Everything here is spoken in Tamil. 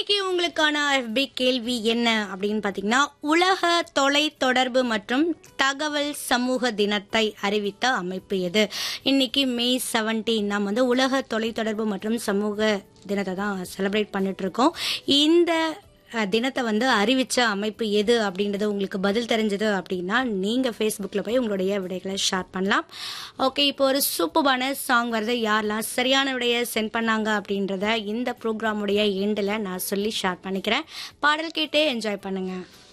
இன்னைக்கு உங்களுக்கான எஃபி கேள்வி என்ன அப்படின்னு பார்த்தீங்கன்னா உலக தொலை தொடர்பு மற்றும் தகவல் சமூக தினத்தை அறிவித்த அமைப்பு எது இன்னைக்கு மே செவன்டீன் நாம் வந்து உலக தொலைத்தொடர்பு மற்றும் சமூக தினத்தை தான் செலிப்ரேட் பண்ணிட்டு இருக்கோம் இந்த அஹ், தினத்தை வந்து அறிவிச்ச அமைப்பு எது அப்படின்றது உங்களுக்கு பதில் தெரிஞ்சது அப்படின்னா நீங்கள் ஃபேஸ்புக்கில் போய் உங்களுடைய விடைகளை ஷேர் பண்ணலாம் ஓகே இப்போ ஒரு சூப்பரான சாங் வருது யாரெல்லாம் சரியான விடையை சென்ட் பண்ணாங்க அப்படின்றத இந்த ப்ரோக்ராமுடைய எண்டில் நான் சொல்லி ஷேர் பண்ணிக்கிறேன் பாடல் கேட்டே என்ஜாய் பண்ணுங்கள்